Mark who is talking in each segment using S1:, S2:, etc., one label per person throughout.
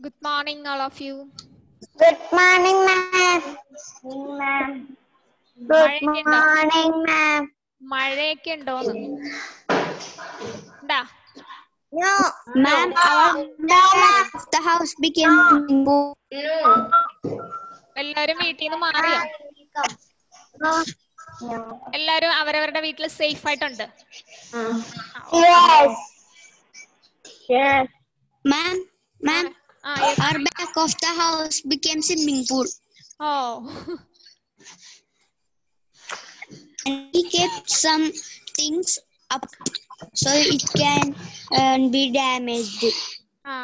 S1: Good morning, all of you.
S2: Good morning, ma'am. ma'am. Good
S1: മഴയൊക്കെ ഉണ്ടോ?
S2: morning, ma'am.
S1: മഴയൊക്കെ ഉണ്ടോന്ന് എന്താ
S2: No.
S3: Ma'am,
S2: no.
S3: our
S2: no, ma'am.
S3: the house became
S2: No.
S1: എല്ലാരും വീട്ടിൽ നിന്ന് മാറിയോ
S2: No. No.
S1: എല്ലാരും അവരവരുടെ വീട്ടിൽ സേഫ് ആയിട്ടുണ്ട്
S2: Yes. Yes.
S3: ma'am, ma'am,
S1: ആ yes.
S3: our back of the house became swimming pool.
S1: Oh
S3: And we kept some things up so it can uh, be damaged.
S1: ആ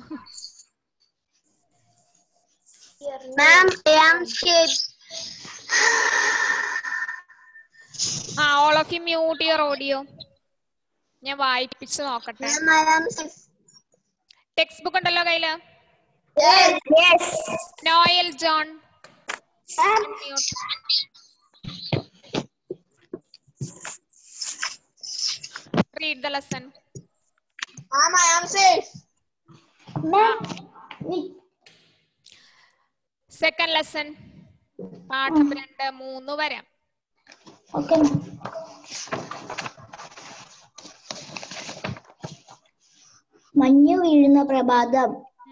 S2: Ma'am, I am shade.
S1: ആ all of you mute your audio ഞാൻ വായിപ്പിച്ച് നോക്കട്ടെ
S2: Ma'am, I am six.
S1: Textbook ഉണ്ടല്ലോ കയ്യില്
S2: Yes. Yes.
S1: Noel John
S2: Ma'am.
S1: Read the lesson
S2: Ma'am, I am six. Ma'am.
S1: Second lesson പാഠം രണ്ട് മൂന്ന് വരാം
S2: Okay.
S3: മഞ്ഞു വീഴുന്ന പ്രഭാതം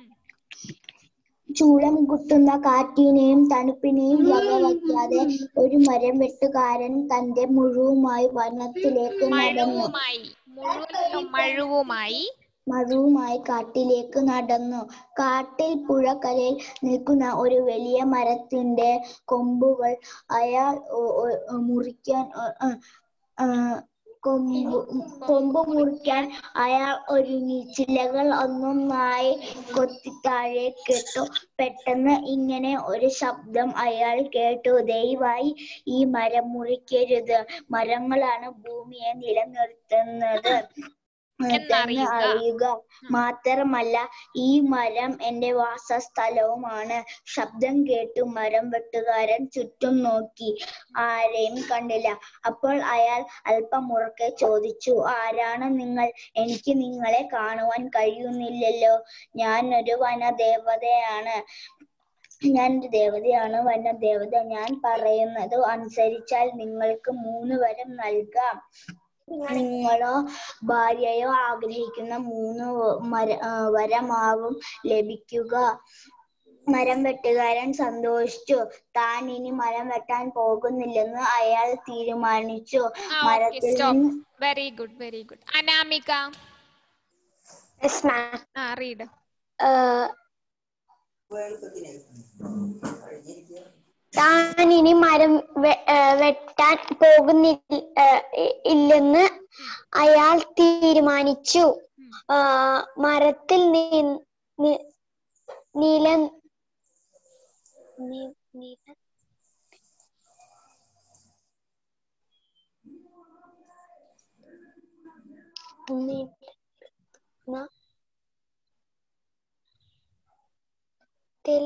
S3: ചൂളം കുത്തുന്ന കാറ്റിനെയും തണുപ്പിനെയും വകവയ്ക്കാതെ ഒരു മരം വെട്ടുകാരൻ തന്റെ മുഴുവുമായി വനത്തിലേക്ക് നടന്നു
S1: മഴുവുമായി മുഴുവൻ മഴുവുമായി
S3: മഴുവുമായി കാട്ടിലേക്ക് നടന്നു കാട്ടിൽ പുഴക്കരയിൽ നിൽക്കുന്ന ഒരു വലിയ മരത്തിന്റെ കൊമ്പുകൾ അയാൾ ഒ- ഒ- മുറിക്കാൻ ഒ- അ- ആ, കൊമ്പ് കൊമ്പ് മുറിക്കാൻ അയാൾ ഒരുങ്ങി ചില്ലകൾ ഒന്നൊന്നായി കൊത്തി താഴേക്കിട്ടു പെട്ടെന്ന് ഇങ്ങനെ ഒരു ശബ്ദം അയാൾ കേട്ടു ദയവായി ഈ മരം മുറിക്കരുത് മരങ്ങളാണ് ഭൂമിയെ നിലനിർത്തുന്നത് എന്ന്
S1: എന്നറിയുക.
S3: അറിയുക മാത്രമല്ല ഈ മരം എന്റെ വാസസ്ഥലവുമാണ് ശബ്ദം കേട്ടു മരം വെട്ടുകാരൻ ചുറ്റും നോക്കി ആരെയും കണ്ടില്ല അപ്പോൾ അയാൾ അല്പം ഉറക്കെ ചോദിച്ചു ആരാണ് നിങ്ങൾ എനിക്ക് നിങ്ങളെ കാണുവാൻ കഴിയുന്നില്ലല്ലോ ഞാൻ ഒരു വനദേവതയാണ് ഞാൻ ഒരു ദേവതയാണ് വനദേവത ഞാൻ പറയുന്നത് അനുസരിച്ചാൽ നിങ്ങൾക്ക് മൂന്ന് വരം നൽകാം നിങ്ങളോ ഭാര്യയോ ആഗ്രഹിക്കുന്ന മൂന്ന് മര ആ, വരമാവും ലഭിക്കുക മരം വെട്ടുകാരൻ സന്തോഷിച്ചു താൻ ഇനി മരം വെട്ടാൻ പോകുന്നില്ലെന്ന് അയാൾ തീരുമാനിച്ചു മരത്തിൽ
S1: സ്റ്റോപ്പ്
S3: നിന്ന്
S1: very good very good Anamika
S2: Yes, ma'am.
S1: ആ റീഡ്
S2: Uh, താൻ ഇനി മരം വെ- ഏ, വെട്ടാൻ പോകുന്നില്ല ഏ, ഇ- ഇല്ലെന്ന് അയാൾ തീരുമാനിച്ചു ആ, മരത്തിൽ നി- നി- നില നി- നില- നിന്ന- ത്തിൽ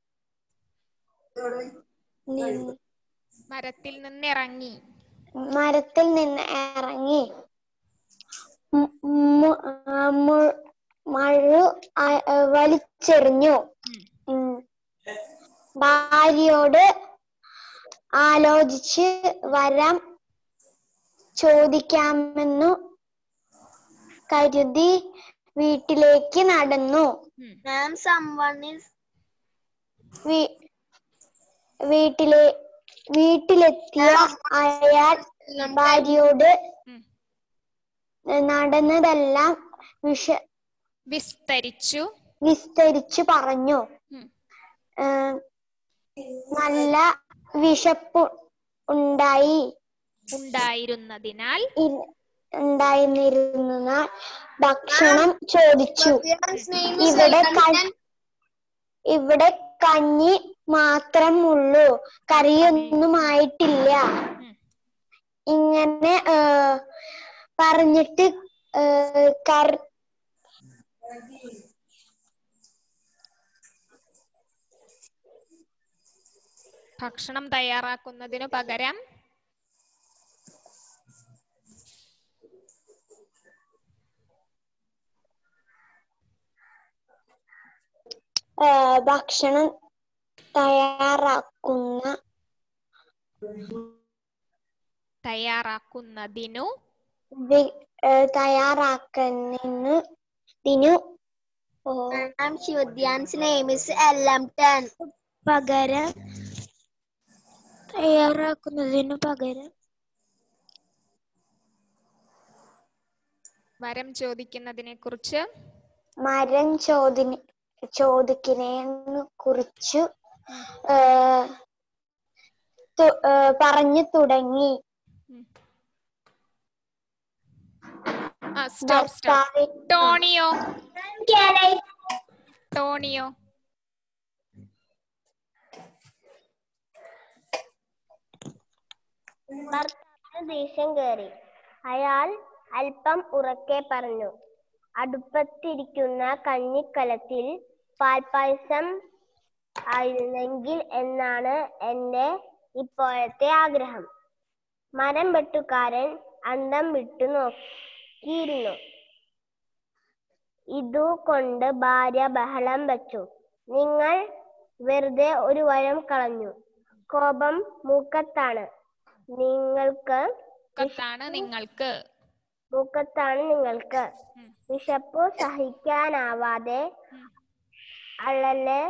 S2: നിന്ന്
S1: മരത്തിൽ നിന്നിറങ്ങി
S2: മരത്തിൽ നിന്ന് ഇറങ്ങി മു- മു- ആ, മു- മഴു ആ- ആ, വലിച്ചെറിഞ്ഞു ഉം. ഭാര്യയോട് ആലോചിച്ച് വരം ചോദിക്കാമെന്നു കരുതി വീട്ടിലേക്ക് നടന്നു
S3: Ma'am, someone is
S2: വീ- വീട്ടിലെ വീട്ടിലെത്തിയ അയാൾ ഭാര്യയോട്
S1: ഉം.
S2: നടന്നതെല്ലാം വിഷ
S1: വിസ്തരിച്ചു
S2: വിസ്തരിച്ചു പറഞ്ഞു
S1: ഉം.
S2: ഏർ, നല്ല വിശപ്പ് ഉണ്ടായി
S1: ഉണ്ടായിരുന്നതിനാൽ
S2: ഇ- ഉണ്ടായിരുന്നിരുന്ന ഭക്ഷണം ചോദിച്ചു ഇവിടെ ക- ഇവിടെ കഞ്ഞി മാത്രമുള്ളൂ കറിയൊന്നും ആയിട്ടില്ല
S1: ഉം.
S2: ഇങ്ങനെ ഏർ, പറഞ്ഞിട്ട് ഏർ, കർ-
S1: ഭക്ഷണം തയ്യാറാക്കുന്നതിനു പകരം
S2: ഏ, ഭക്ഷണം തയ്യാറാക്കുന്ന
S1: തയ്യാറാക്കുന്നതിനു
S2: വി- ഏ, തയ്യാറാക്കുന്നതിനു തിനു ഓ,
S3: Ma'am, Shivadyan's name is Lambton.
S2: പകരം തയ്യാറാക്കുന്നതിനു പകരം
S1: വരം ചോദിക്കുന്നതിനെ കുറിച്ച്
S2: മരം ചോദിന് ചോദിക്കുന്നതിനെ കുറിച്ചു ഏ, തു- ഏ, പറഞ്ഞു തുടങ്ങി
S1: ആ സ്റ്റോപ്പ് സ്റ്റോപ്പ്
S2: ഭർത്താവിൻ
S1: ടോണിയോ ടോണിയോ
S2: ഭർത്താവിന് ദേഷ്യം കയറി അയാൾ അല്പം ഉറക്കെ പറഞ്ഞു അടുപ്പത്തിരിക്കുന്ന കഞ്ഞിക്കലത്തിൽ പാൽപ്പായസം ആയിരുന്നെങ്കിൽ എന്നാണ് എന്റെ ഇപ്പോഴത്തെ ആഗ്രഹം മരം വെട്ടുകാരൻ അന്തം വിട്ടു നോക്കിയിരുന്നു ഇതു കൊണ്ട് ഭാര്യ ബഹളം വെച്ചു നിങ്ങൾ വെറുതെ ഒരു വരം കളഞ്ഞു കോപം മൂക്കത്താണ് നിങ്ങൾക്ക്
S1: കത്താണ് നിങ്ങൾക്ക്
S2: മൂക്കത്താണ് നിങ്ങൾക്ക്
S1: ഉം.
S2: വിശപ്പ് സഹിക്കാനാവാതെ
S1: ഉം.
S2: അള്ളലെ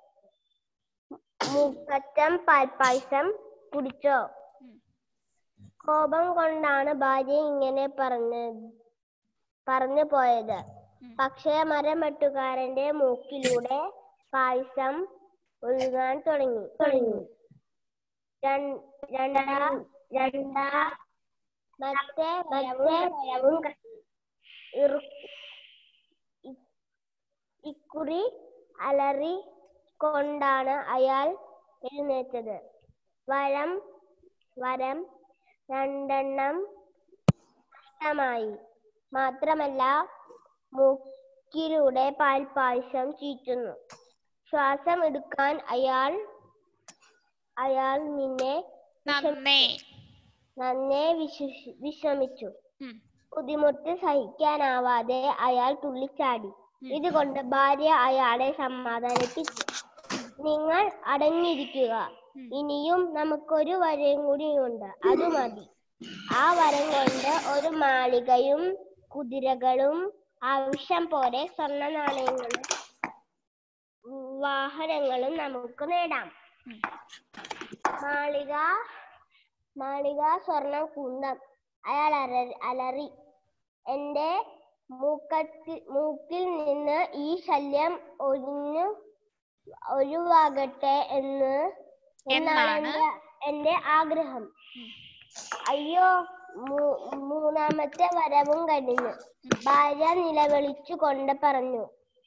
S2: മൂക്കറ്റം പാൽപ്പായസം കുടിച്ചോ
S1: ഉം.
S2: കോപം കൊണ്ടാണ് ഭാര്യ ഇങ്ങനെ പറഞ്ഞ പറഞ്ഞു പോയത്
S1: ഉം.
S2: പക്ഷേ മരം വെട്ടുകാരന്റെ മൂക്കിലൂടെ പായസം ഒഴുകാൻ തുടങ്ങി തുടങ്ങി രൺ- രണ്ടാ രണ്ടാ മറ്റേ വരവും ഇറു- ഇ- ഇക്കുറി അലറി കൊണ്ടാണ് അയാൾ എഴുന്നേറ്റത് വരം വരം രണ്ടെണ്ണം നഷ്ടമായി മാത്രമല്ല മൂക്കിലൂടെ പാൽപ്പായസം ചീറ്റുന്നു ശ്വാസം എടുക്കാൻ അയാൾ അയാൾ നിന്നെ
S1: നന്നേ
S2: നന്നെ വിശ്വസി വിശ്രമിച്ചു
S1: ഉം.
S2: ബുദ്ധിമുട്ട് സഹിക്കാനാവാതെ അയാൾ തുള്ളിച്ചാടി
S1: ഉം.
S2: ഇതുകൊണ്ട് ഭാര്യ അയാളെ സമാധാനിപ്പിച്ചു നിങ്ങൾ അടങ്ങിയിരിക്കുക
S1: ഉം.
S2: ഇനിയും നമുക്കൊരു വരം കൂടിയുണ്ട് അത് മതി ആ വരം കൊണ്ട് ഒരു മാളികയും കുതിരകളും ആവശ്യം പോലെ സ്വർണ്ണ നാണയങ്ങളും വാഹനങ്ങളും നമുക്ക് നേടാം
S1: ഉം.
S2: മാളിക മാളിക സ്വർണം കുന്തം അയാൾ അര- അലറി എന്റെ മൂക്കത്തി മൂക്കിൽ നിന്ന് ഈ ശല്യം ഒഴിഞ്ഞു ഒഴിവാകട്ടെ എന്ന് എന്നാണ്
S1: എന്നാണ്
S2: എന്റെ എന്റെ ആഗ്രഹം
S1: ഉം.
S2: അയ്യോ മൂ- മൂന്നാമത്തെ വരവും കഴിഞ്ഞു ഭാര്യ നിലവിളിച്ചു കൊണ്ട് പറഞ്ഞു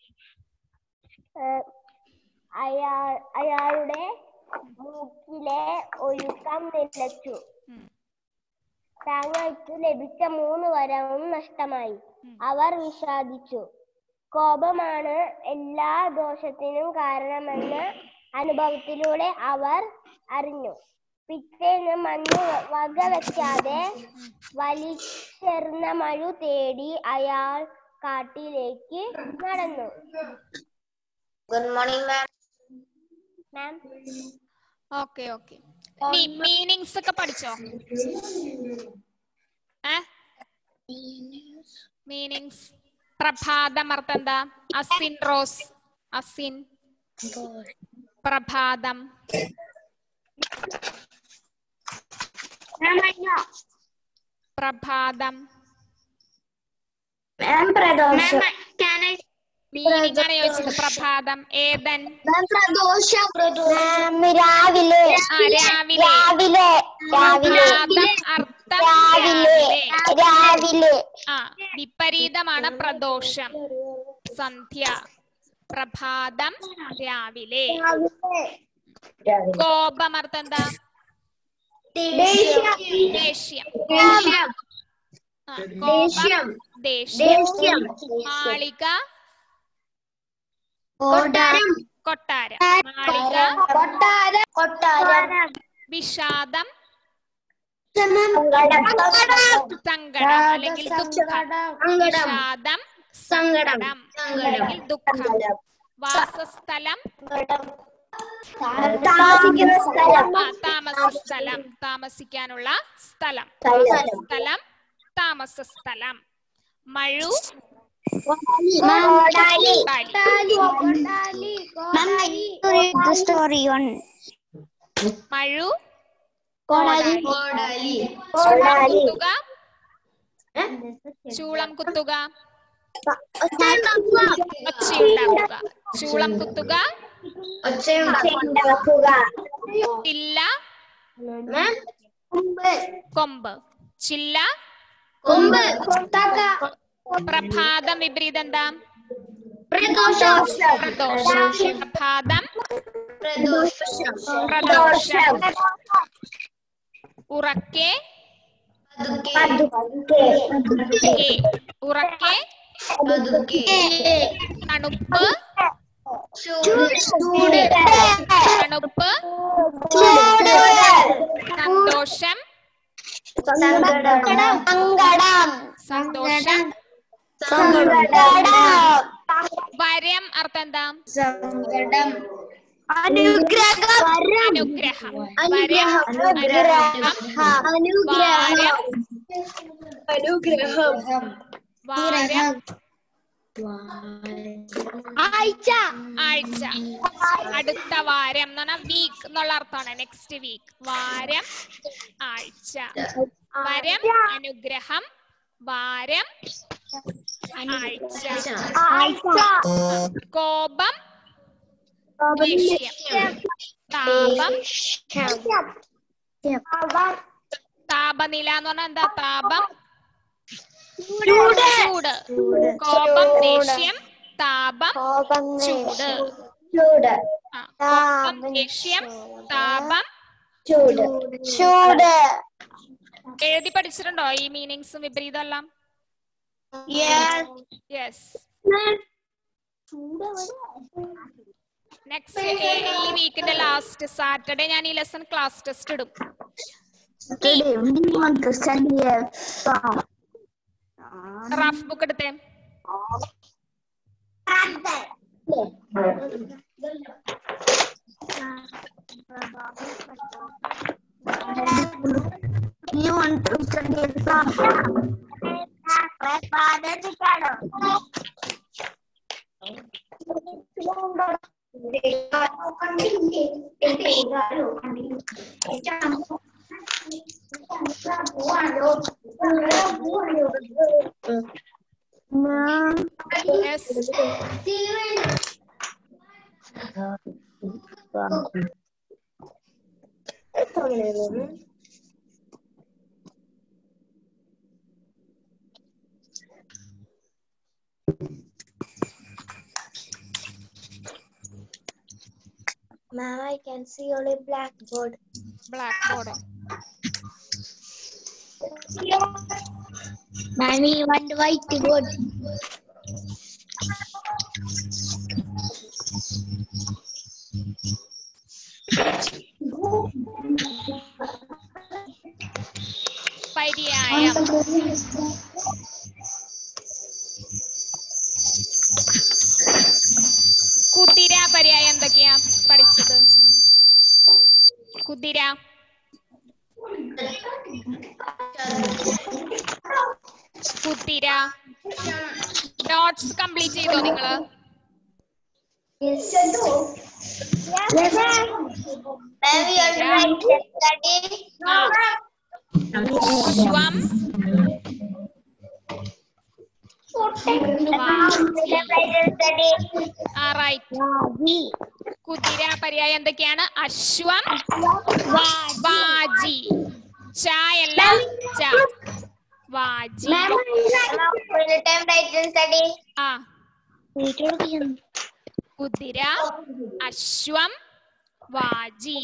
S2: ഏഹ്, അയാൾ അയാളുടെ മൂക്കിലെ ഒഴുക്കം നിലച്ചു
S1: ഉം.
S2: താങ്കൾക്ക് ലഭിച്ച മൂന്ന് വരവും നഷ്ടമായി
S1: ഉം.
S2: അവർ വിഷാദിച്ചു കോപമാണ് എല്ലാ ദോഷത്തിനും കാരണമെന്ന് അനുഭവത്തിലൂടെ അവർ അറിഞ്ഞു പിറ്റേന്ന് മഞ്ഞ് വകവെക്കാതെ വലിച്ചെറിഞ്ഞ മഴു തേടി അയാൾ കാട്ടിലേക്ക് നടന്നു
S3: good morning ma'am
S2: ma'am
S1: okay okay meanings ഒക്കെ പഠിച്ചോ ഏ മീനിങ്സ് പ്രഭാതം അർത്ഥം എന്താ അസിൻ റോസ് അസിൻ പ്രഭാതം പ്രഭാതം
S3: പ്രദോഷം
S1: മീനിങ് ആണ് ചോദിച്ചത് പ്രഭാതം ഏതൻ
S3: പ്രദോഷം
S2: മാം രാവിലെ
S1: ആ രാവിലെ
S2: രാവിലെ രാവിലെ
S1: പ്രഭാതം അർത്ഥം
S2: രാവിലെ
S1: രാവിലെ
S2: രാവിലെ
S1: ആ വിപരീതമാണ് പ്രദോഷം സന്ധ്യ പ്രഭാതം രാവിലെ കോപം അർത്ഥം എന്താ ദേഷ്യം ആ, കോപം ദേഷ്യം മാളിക
S3: കൊട്ടാരം
S1: കൊട്ടാരം മാളിക
S3: കൊട്ടാരം കൊട്ടാരം
S1: വിഷാദം
S3: സങ്കടം
S1: സങ്കടം അല്ലെങ്കിൽ ദുഃഖം വിഷാദം
S3: സങ്കടം
S1: സങ്കടം അല്ലെങ്കിൽ ദുഃഖം വാസസ്ഥലം
S2: താമസിക്കുന്ന സ്ഥലം
S1: ആ താമസ സ്ഥലം താമസിക്കാനുള്ള സ്ഥലം
S2: സ്ഥലം.
S1: സ്ഥലം താമസ സ്ഥലം മഴു
S2: കോടാലി
S1: കോടാലി.
S3: Ma'am, I need to read the story one.
S1: മഴു
S2: കോടാലി
S1: ചൂളം
S2: കോടാലി
S1: കുത്തുക ചൂളം കുത്തുക ഒച്ചയുണ്ടാക്കുക ചൂളം കുത്തുക
S2: ഉണ്ടാക്കുക
S1: ചില്ല കൊമ്പ് ചില്ല
S2: കൊമ്പ്
S1: പ്രഭാതം വിപരീതം എന്താ
S2: പ്രദോഷം
S1: പ്രദോഷം പ്രഭാതം
S2: പ്രദോഷം
S1: പ്രദോഷം ഉറക്കെ
S2: പതുക്കെ
S1: ഏ. ഉറക്കെ തണുപ്പ് തണുപ്പ് സന്തോഷം
S2: സങ്കടം
S1: സന്തോഷം
S2: സങ്കടം
S1: വരം അർത്ഥം എന്താ
S2: അനുഗ്രഹം
S1: അനുഗ്രഹം വരം അനുഗ്രഹം വാരം വാരം
S2: ആഴ്ച
S1: ആഴ്ച അടുത്ത വാരം എന്ന് പറഞ്ഞാൽ വീക്ക് എന്നുള്ള അർത്ഥമാണ് നെക്സ്റ്റ് വീക്ക് വാരം ആഴ്ച വരം അനുഗ്രഹം വാരം ആഴ്ച
S2: ആഴ്ച
S1: കോപം ദേഷ്യം താപം താപനില എന്ന് പറഞ്ഞാൽ എന്താ താപം ചൂട് കോപം ദേഷ്യം താപം ചൂട്
S2: ചൂട്
S1: ആ, കോപം ദേഷ്യം താപം
S2: ചൂട് ചൂട്
S1: എഴുതി പഠിച്ചിട്ടുണ്ടോ ഈ മീനിങ്സും വിപരീതം എല്ലാം യെസ് നെക്സ്റ്റ് ഈ വീക്കിന്റെ ലാസ്റ്റ് സാറ്റർഡേ ഞാൻ ഈ ലെസൺ ക്ലാസ് ടെസ്റ്റ് ഇടും റഫ് ബുക്ക് എടുത്തേ
S3: You want to study
S1: yes
S2: Ma'am, I can see only blackboard.
S1: Blackboard
S2: Ma'am, we want whiteboard.
S1: പര്യായം കുതിര പര്യായം എന്തൊക്കെയാ പഠിച്ചത് കുതിര കുതിര നോട്ട്സ് കംപ്ലീറ്റ് ചെയ്തോ നിങ്ങള്
S2: Yes. Yes, ma'am. Ma'am, we are trying to study.
S1: ആ ശ്വം
S2: study.
S1: ആ റൈറ്റ് കുതിര പര്യായം എന്തൊക്കെയാണ് അശ്വം വാജി ചായല്ല ച വാജി
S2: Ma'am, full time write and study.
S1: ആ കുതിര അശ്വം വാജി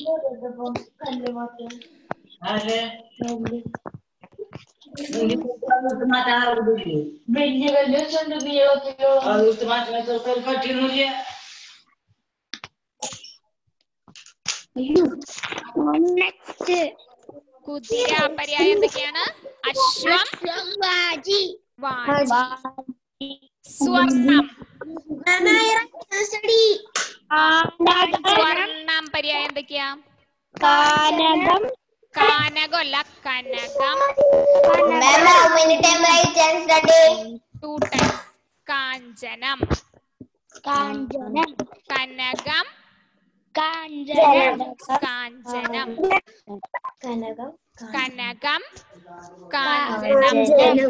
S2: Next.
S1: കുതിര പര്യായം എന്തൊക്കെയാണ് അശ്വം വാജി സ്വർണം
S2: Ma'am, I write and
S1: സ്വർണം പര്യായം എന്തൊക്കെയാ
S2: കാനകം
S1: കാനകമല്ല കനകം
S2: Ma'am, how many times I can study?
S1: Two times കാഞ്ചനം
S2: കാഞ്ചനം
S1: കനകം
S2: കാഞ്ചനം
S1: കാഞ്ചനം
S2: കനകം
S1: കനകം കാഞ്ചനം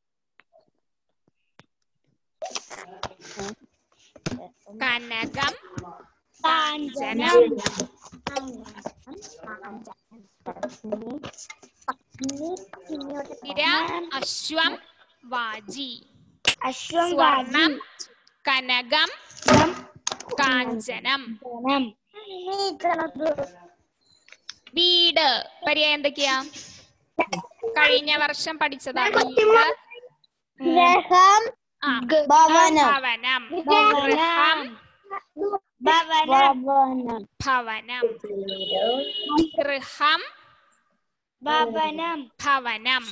S1: കനകം കാഞ്ചനം സ്ഥിര അശ്വം വാജി
S2: അശ്വം
S1: സ്വർണം കനകം കാഞ്ചനം വീട് പര്യായം എന്തൊക്കെയാ കഴിഞ്ഞ വർഷം പഠിച്ചതാ വീട്
S2: ഗ്രഹം
S1: ആ
S2: ഭവനം
S1: ഭവനം
S2: ഭവനം
S1: ഗൃഹം
S2: ഭവനം
S1: ഭവനം ഗൃഹം
S2: ഭവനം
S1: ഭവനം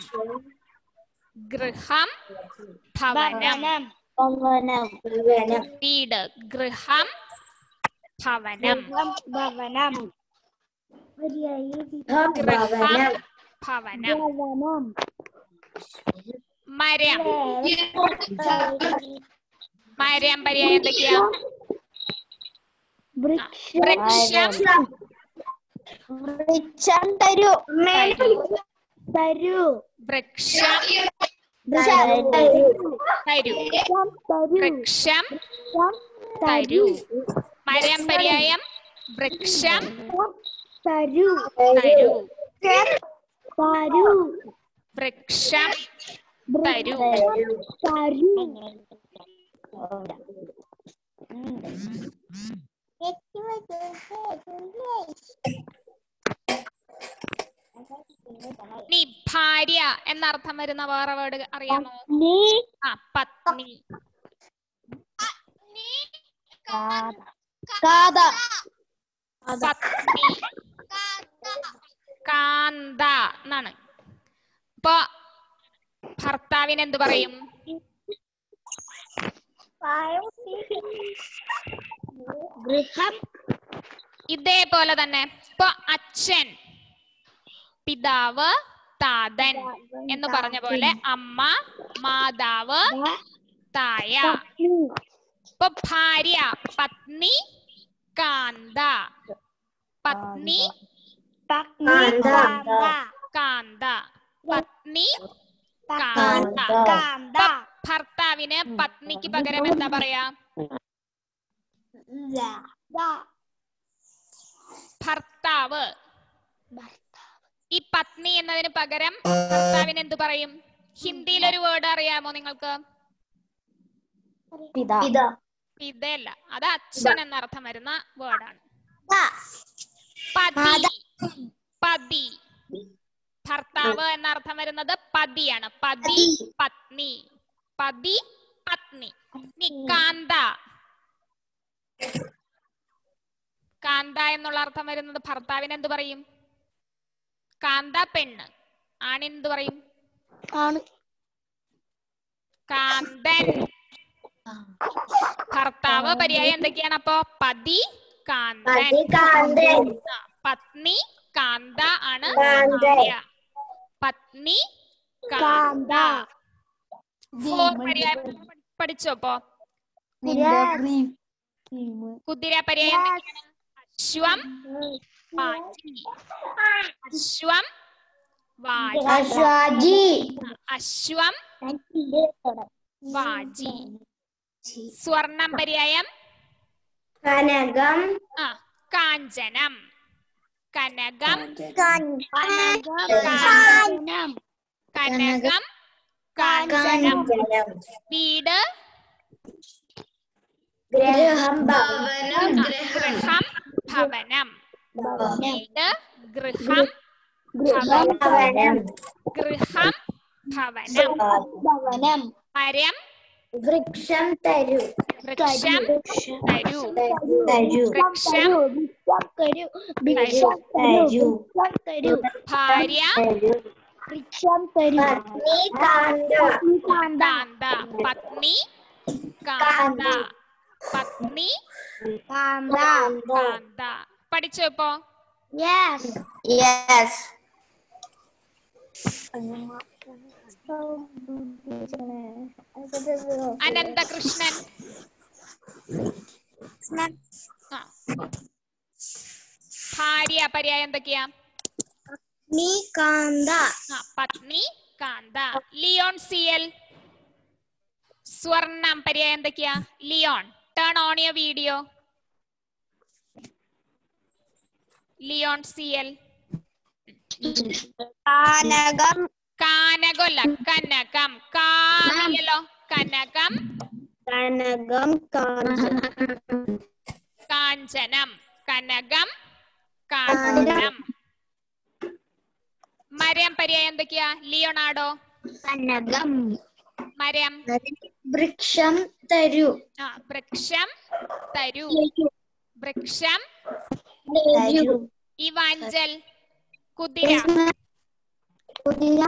S1: ഗൃഹം ഭവനം
S2: ഭവനം ഭവനം
S1: വീട് ഗൃഹം ഭവനം
S2: ഭവനം
S1: ഗൃഹം ഭവനം മരം മരം പര്യായം എന്തൊക്കെയാ വൃക്ഷം
S2: വൃക്ഷം തരൂ തരൂ
S1: വൃക്ഷം
S2: തരൂ
S1: തരൂ വൃക്ഷം തരൂ മരം പര്യായം വൃക്ഷം
S2: തരൂ
S1: തരൂ
S2: തരൂ
S1: വൃക്ഷം തരൂ
S2: തരൂ
S1: നീ ഭാര്യ എന്നർത്ഥം വരുന്ന വേറെ വേർഡ് അറിയാമോ
S2: നീ
S1: ആ പത്നി
S2: കാത
S1: പത്നി കാന്ത എന്നാണ് ഇപ്പൊ ഭർത്താവിന് എന്ത് പറയും
S2: ഗൃഹം
S1: ഇതേപോലെ തന്നെ ഇപ്പൊ അച്ഛൻ പിതാവ് താതൻ എന്ന് പറഞ്ഞ പോലെ അമ്മ മാതാവ് തായ ഇപ്പൊ ഭാര്യ പത്നി കാന്ത പത്നി കാന്ത പത്നി കാന്ത
S2: കാന്ത
S1: ഭർത്താവിന് പത്നിക്ക് പകരം എന്താ പറയാ ഭർത്താവ് ഈ പത്നി എന്നതിന് പകരം ഭർത്താവിന് എന്ത് പറയും ഹിന്ദിയിൽ ഒരു വേർഡ് അറിയാമോ നിങ്ങൾക്ക്
S2: പിത
S1: പിതയല്ല അത് അച്ഛൻ എന്നർത്ഥം വരുന്ന വേർഡാണ് പതി പതി ഭർത്താവ് എന്നർത്ഥം വരുന്നത് പതിയാണ് പതി പത്നി പതി പത്നി ഇനി കാന്ത കാന്ത എന്നുള്ള അർത്ഥം വരുന്നത് ഭർത്താവിന് എന്ത് പറയും കാന്ത പെണ്ണ് ആണിന് എന്ത് പറയും
S2: ആണ്
S1: കാന്തൻ ഭർത്താവ് പര്യായം എന്തൊക്കെയാണ് അപ്പോ പതി കാന്തൻ ആ, പത്നി കാന്ത ആണ് ഭാര്യ പത്നി കാന്ത ഫോർ പര്യായം പഠിച്ചോ അപ്പോ കുതിര പര്യായം എന്തൊക്കെയാണ് അശ്വം വാജി അശ്വം വാജി
S2: അശ്വാജി
S1: അശ്വം വാജി സ്വർണം പര്യായം
S2: കനകം
S1: ആ കാഞ്ചനം കനകം
S2: കാഞ്ചനം
S1: കനകം കാഞ്ചനം വീട്
S2: ഗ്രഹം
S1: ആ, ഗൃഹം ഭവനം വീട് ഗൃഹം ഭവനം ഗൃഹം ഭവനം
S2: ഭവനം
S1: മരം
S2: വൃക്ഷം തരൂ
S1: വൃക്ഷം തരൂ
S2: തരൂ
S1: വൃക്ഷം
S2: തരൂ വൃക്ഷം തരൂ വൃക്ഷം തരൂ
S1: ഭാര്യ
S2: വൃക്ഷം തരൂ പത്നി കാന്ത
S1: കാന്ത പത്നി കാന്ത പത്നി
S2: കാന്ത
S1: കാന്ത പഠിച്ചോ ഇപ്പോ
S2: യെസ്
S3: Yes.
S1: അനന്തകൃഷ്ണൻ ആ. ഭാര്യ പര്യായം എന്തൊക്കെയാ
S2: നീ കാന്ത
S1: ആ പത്നി കാന്ത ലിയോൺ സിയൽ സ്വർണം പര്യായം എന്തൊക്കെയാ Leon turn on your video Leon സിയൽ
S2: കാനകം
S1: കാനകമല്ല കനകം കാനല്ലോ കനകം
S2: കനകം
S1: കാഞ്ചനം കനകം കാഞ്ചനം മരം പര്യായം എന്തൊക്കെയാ ലിയോണാടോ
S2: കനകം
S1: മരം
S2: വൃക്ഷം തരു
S1: ആ വൃക്ഷം തരു വൃക്ഷം
S2: തരു
S1: ഇവാഞ്ചൽ കുതിര
S2: കുതിര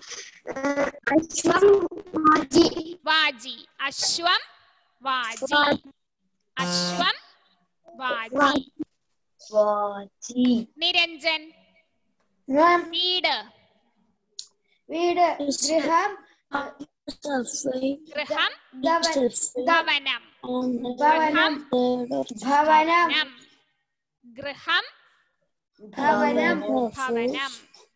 S2: അശ്വം മാജി
S1: വാജി അശ്വം വാജി അശ്വം വാജി
S2: വാജി
S1: നിരഞ്ജൻ വീട്
S2: വീട് ഗൃഹം
S1: ഗൃഹം
S2: ഭവനം
S1: ഭവനം
S2: ഭവനം
S1: ഗൃഹം
S2: ഭവനം
S1: ഭവനം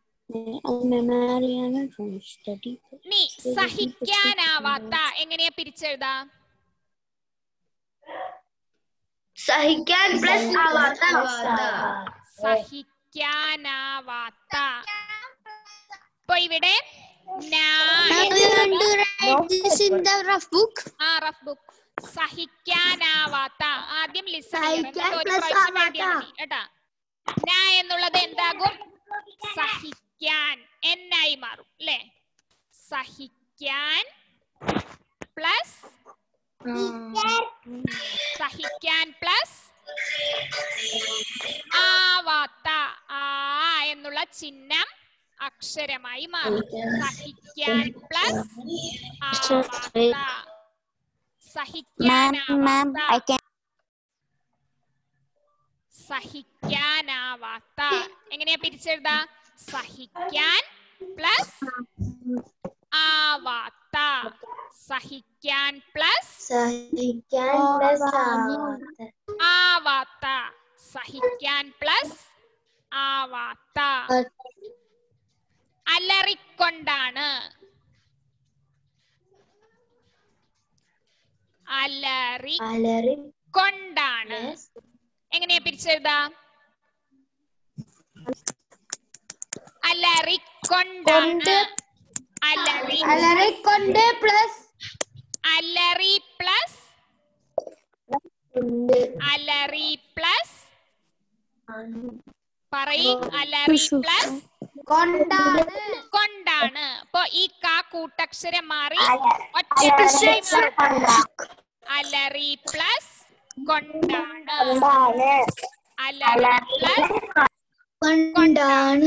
S1: നീ സഹിക്കാനാവാത്ത എങ്ങനെയാ പിരിച്ചെഴുതാ
S2: സഹിക്കാൻ പ്ലസ് ആവാത്ത
S1: സഹിക്കാനാവാത്ത ഇപ്പൊ ഇവിടെ നാ
S3: This in the rough book.
S1: ആ റഫ് ബുക്ക് സഹിക്കാനാവാത്ത ആദ്യം ലിസൺ
S2: സഹിക്കാൻ
S1: ഒരു
S2: plus
S1: പ്രാവശ്യം എഴുതിയാ
S2: ആവാത്ത.
S1: മതി കേട്ടാ നാ എന്നുള്ളത് എന്താകും സഹിക്കാൻ എന്നായി മാറും അല്ലേ സഹിക്കാൻ പ്ലസ് സഹിക്കാൻ പ്ലസ് ആവാത്ത ആ എന്നുള്ള ചിഹ്നം അക്ഷരമായി മാറും സഹിക്കാൻ പ്ലസ് ആവാത്ത
S3: Ma'am, ma'am, I
S1: സഹിക്കാനാവാത്ത
S3: can.
S1: സഹിക്കാനാവാത്ത എങ്ങനെയാ പിരിച്ചെഴുതാ സഹിക്കാൻ പ്ലസ് ആവാത്ത സഹിക്കാൻ പ്ലസ്
S2: സഹിക്കാൻ പ്ലസ് ആവാത്ത
S1: ആവാത്ത സഹിക്കാൻ പ്ലസ് ആവാത്ത അലറിക്കൊണ്ടാണ് അലറി
S2: അലറി
S1: കൊണ്ടാണ് എങ്ങനെയാ പിരിച്ചെഴുതാ അലറിക്കൊണ്ടാണ് അലറി
S2: അലറിക്കൊണ്ട് പ്ലസ്
S1: അലറി പ്ലസ്
S2: ഉണ്ട്
S1: അലറി പ്ലസ് പറയും അലറി പ്ലസ്
S2: കൊണ്ടാണ്
S1: കൊണ്ടാണ് അപ്പൊ ഈ കാ കൂട്ടക്ഷരം മാറി ഒറ്റക്ഷരമായി മാറും അലറി പ്ലസ് കൊണ്ടാണ് അലറി പ്ലസ്
S2: കൊണ്ടാണ്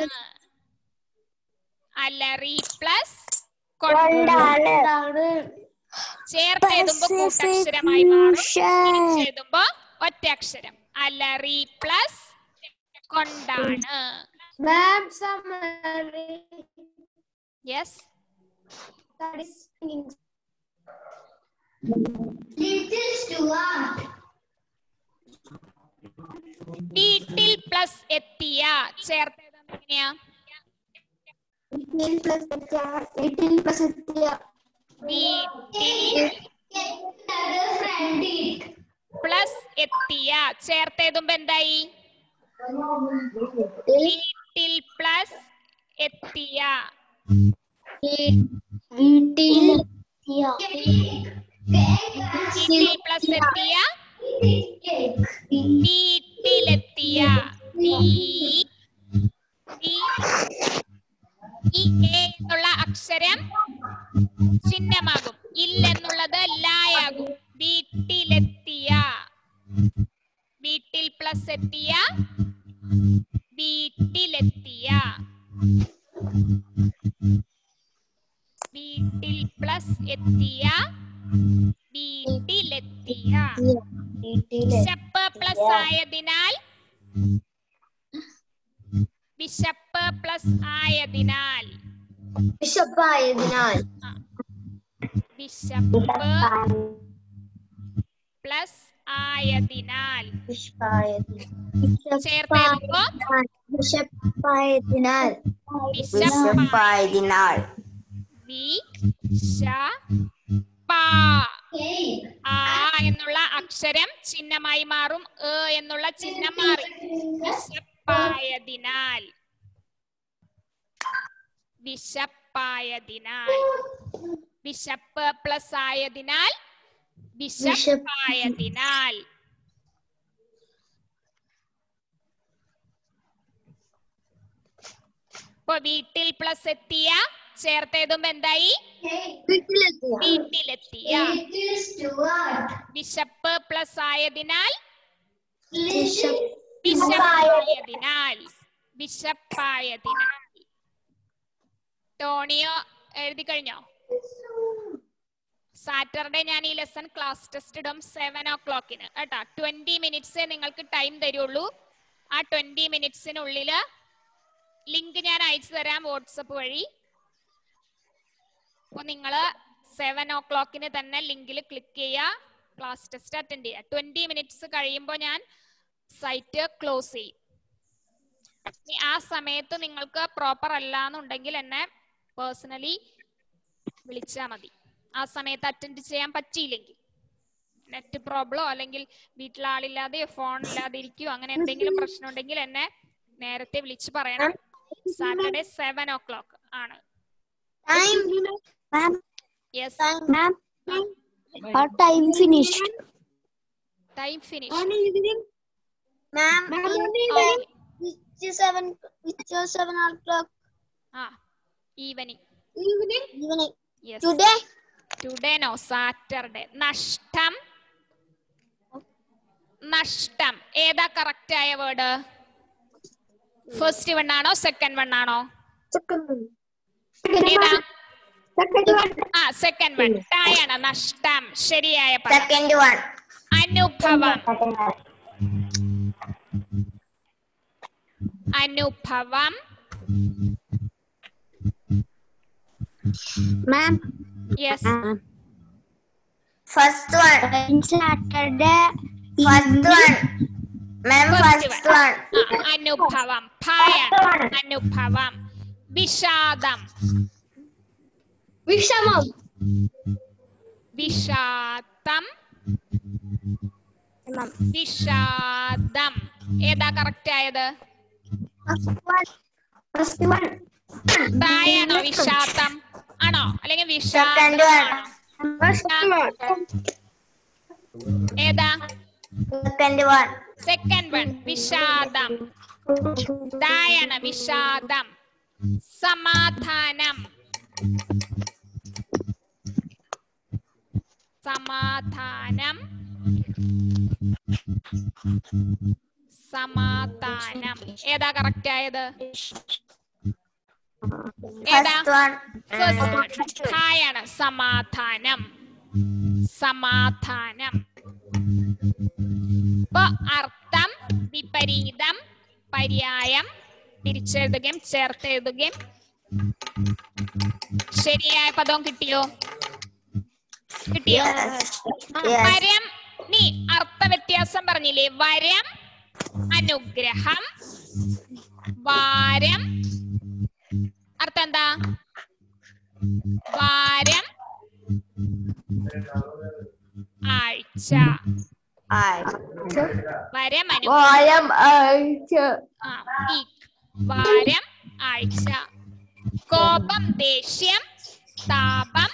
S1: അലറി പ്ലസ് കൊണ്ടാണ്
S2: കൊണ്ടാണ്
S1: ചേർത്ത് എഴുതുമ്പോ കൂട്ടക്ഷരമായി മാറും തിരിച്ചെഴുതുമ്പോ ഒറ്റ അക്ഷരം അലറി പ്ലസ് കൊണ്ടാണ്
S2: ma'am summary
S1: yes
S2: that is singing. Little Stuart.
S1: വീട്ടിൽ പ്ലസ് എത്തിയ ചേർത്ത് എഴുതാൻ എങ്ങനെയാ
S2: Little plus Satya. Little plus Satya.
S1: വീട്ടിൽ പ്ലസ് എത്തിയ ചേർത്ത് എഴുതുമ്പോ എന്തായി വീട്ടിൽ പ്ലസ് എത്തിയ
S2: വീട്ടിൽ
S1: വീട്ടിൽ പ്ലസ് എത്തിയ വീട്ടിലെത്തിയ വീ- വീ- ഈ എ എന്നുള്ള അക്ഷരം ചിഹ്നമാകും ഇല്ലെന്നുള്ളത് ലായാകും വീട്ടിലെത്തിയ വീട്ടിൽ പ്ലസ് എത്തിയ വീട്ടിലെത്തിയ വീട്ടിൽ പ്ലസ് എത്തിയ വീട്ടിലെത്തിയ വിശപ്പ് പ്ലസ് ആയതിനാൽ വിശപ്പ് പ്ലസ് ആയതിനാൽ
S2: വിശപ്പായതിനാൽ
S1: ആ. വിശപ്പ് പ്ലസ് ആയതിനാൽ ചേർത്ത് എഴുതുമ്പോ
S2: വിശപ്പായതിനാൽ
S1: വിശപ്പായതിനാൽ വി ശ പ ആ എന്നുള്ള അക്ഷരം ചിഹ്നമായി മാറും എ എന്നുള്ള ചിഹ്നം മാറി വിശപ്പായതിനാൽ വിശപ്പായതിനാൽ വിശപ്പ് പ്ലസ് ആയതിനാൽ വിശപ്പായതിനാൽ ഇപ്പൊ വീട്ടിൽ പ്ലസ് എത്തിയ ചേർത്തെഴുതുമ്പോ എന്തായി വീട്ടിലെത്തിയ വിശപ്പ് പ്ലസ് ആയതിനാൽ വിശപ്പായതിനാൽ വിശപ്പായതിനാൽ ടോണിയോ എഴുതി കഴിഞ്ഞോ സാറ്റർഡേ ഞാൻ ഈ ലെസൺ ക്ലാസ് ടെസ്റ്റ് ഇടും സെവൻ ഓ ക്ലോക്കിന് കേട്ടാ ട്വന്റി മിനിറ്റ്സേ നിങ്ങൾക്ക് ടൈം തരുള്ളൂ ആ ട്വന്റി മിനിറ്റ്സിനുള്ളില് ലിങ്ക് ഞാൻ അയച്ചു തരാം വാട്സപ്പ് വഴി അപ്പൊ നിങ്ങള് സെവൻ ഓ ക്ലോക്കിന് തന്നെ ലിങ്കിൽ ക്ലിക്ക് ചെയ്യുക ക്ലാസ് ടെസ്റ്റ് അറ്റൻഡ് ചെയ്യുക ട്വന്റി മിനിറ്റ്സ് കഴിയുമ്പോൾ ഞാൻ സൈറ്റ് ക്ലോസ് ചെയ്യും ഇനി ആ സമയത്ത് നിങ്ങൾക്ക് പ്രോപ്പർ അല്ല എന്നുണ്ടെങ്കിൽ എന്നെ പേഴ്സണലി വിളിച്ചാൽ മതി ആ സമയത്ത് അറ്റൻഡ് ചെയ്യാൻ പറ്റിയില്ലെങ്കിൽ നെറ്റ് പ്രോബ്ലോ അല്ലെങ്കിൽ വീട്ടിൽ ആളില്ലാതെ ഫോൺ ഇല്ലാതെ ഇരിക്കുകയോ അങ്ങനെ എന്തെങ്കിലും പ്രശ്നം ഉണ്ടെങ്കിൽ എന്നെ നേരത്തെ വിളിച്ച് പറയണം സാറ്റർഡേ സെവൻ ഓ ക്ലോക്ക് ആണ് yes
S3: Ma'am, our time finished.
S1: Time finish
S2: seven it's your seven o'clock
S1: ആ evening
S2: evening evening
S1: yes
S2: today
S1: today no Saturday നഷ്ടം നഷ്ടം ഏതാ കറക്റ്റ് ആയ വേർഡ് ഫസ്റ്റ് വൺ ആണോ സെക്കൻഡ് വൺ ആണോ ഏതാ ആ സെക്കൻഡ് വൺ ടായാണ് നഷ്ടം ശരിയായ പദം
S2: second one
S1: അനുഭവം അനുഭവം
S3: Ma'am,
S1: yes
S2: first one
S3: on Saturday
S2: first one ma'am
S1: First
S2: first
S1: one.
S2: one
S1: അനുഭവം ഭയാണ് അനുഭവം വിഷാദം
S2: വിഷമം
S1: വിഷാദം വിഷാദം ഏതാ കറക്റ്റ് ആയത്
S2: first one
S1: തായാണോ വിഷാദം ആണോ അല്ലെങ്കിൽ
S2: Second
S1: വിഷാദം
S2: one. first one
S1: ഏതാ
S2: second one
S1: സെക്കൻഡ് വൺ വിഷാദം തായാണ് വിഷാദം സമാധാനം സമാധാനം സമാധാനം ഏതാ കറക്റ്റ് ആയത് ഏതാ
S2: first one
S1: ഫസ്റ്റ് വൺ ഹായാണ് സമാധാനം സമാധാനം ഇപ്പൊ അർത്ഥം വിപരീതം പര്യായം തിരിച്ചെഴുതുകയും ചേർത്തെഴുതുകയും ശരിയായ പദവും കിട്ടിയോ കിട്ടിയോ
S2: yes
S1: വരം നീ അർത്ഥ വ്യത്യാസം പറഞ്ഞില്ലേ വരം അനുഗ്രഹം വാരം അർത്ഥം എന്താ വാരം ആഴ്ച
S2: I
S1: വരം അനു
S2: വാരം ആഴ്ച
S1: ആ, week. വാരം ആഴ്ച കോപം ദേഷ്യം താപം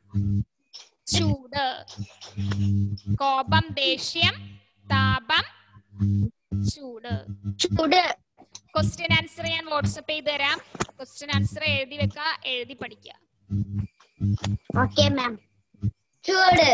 S1: ചൂട് കോപം ദേഷ്യം താപം ചൂട്
S3: ചൂട്
S1: ക്വസ്റ്റ്യൻ ആൻസർ ഞാൻ വാട്സപ്പ് ചെയ്ത് തരാം ക്വസ്റ്റ്യൻ ആൻസർ എഴുതി വെക്ക എഴുതി പഠിക്കുക
S3: ഓക്കെ മാം
S2: ചൂട്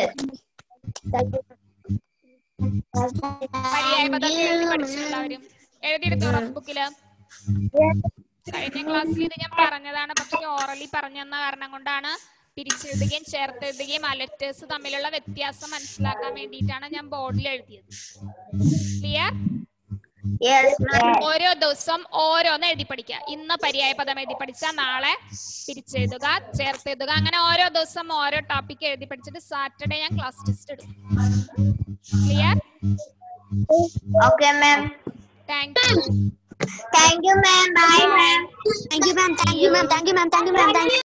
S1: പര്യായ പദം എഴുതി പഠിച്ചിട്ടുള്ളവരും എഴുതിയെടുത്തോ റഫ് ബുക്കില് കഴിഞ്ഞ ക്ലാസ്സിൽ ഇത് ഞാൻ പറഞ്ഞതാണ് പക്ഷെ ഓറലി പറഞ്ഞെന്ന കാരണം കൊണ്ടാണ് പിരിച്ചെഴുതുകയും ചേർത്തെഴുതുകയും ആ ലെറ്റേഴ്സ് തമ്മിലുള്ള വ്യത്യാസം മനസ്സിലാക്കാൻ വേണ്ടിയിട്ടാണ് ഞാൻ ബോർഡിൽ എഴുതിയത് ക്ലിയർ
S2: യെസ് മാം
S1: ഓരോ ദിവസം ഓരോന്ന് എഴുതി പഠിക്കുക ഇന്ന് പര്യായ പദം എഴുതി പഠിച്ചാൽ നാളെ തിരിച്ചെഴുതുക ചേർത്തെഴുതുക അങ്ങനെ ഓരോ ദിവസം ഓരോ ടോപ്പിക് എഴുതി പഠിച്ചിട്ട് സാറ്റർഡേ ഞാൻ ക്ലാസ് ടെസ്റ്റ് എടുക്കും clear
S2: okay ma'am
S1: thank you
S2: thank you ma'am bye ma'am
S3: Thank you, ma'am. Thank you, ma'am. Thank you, ma'am. Thank you, ma'am. Thank you.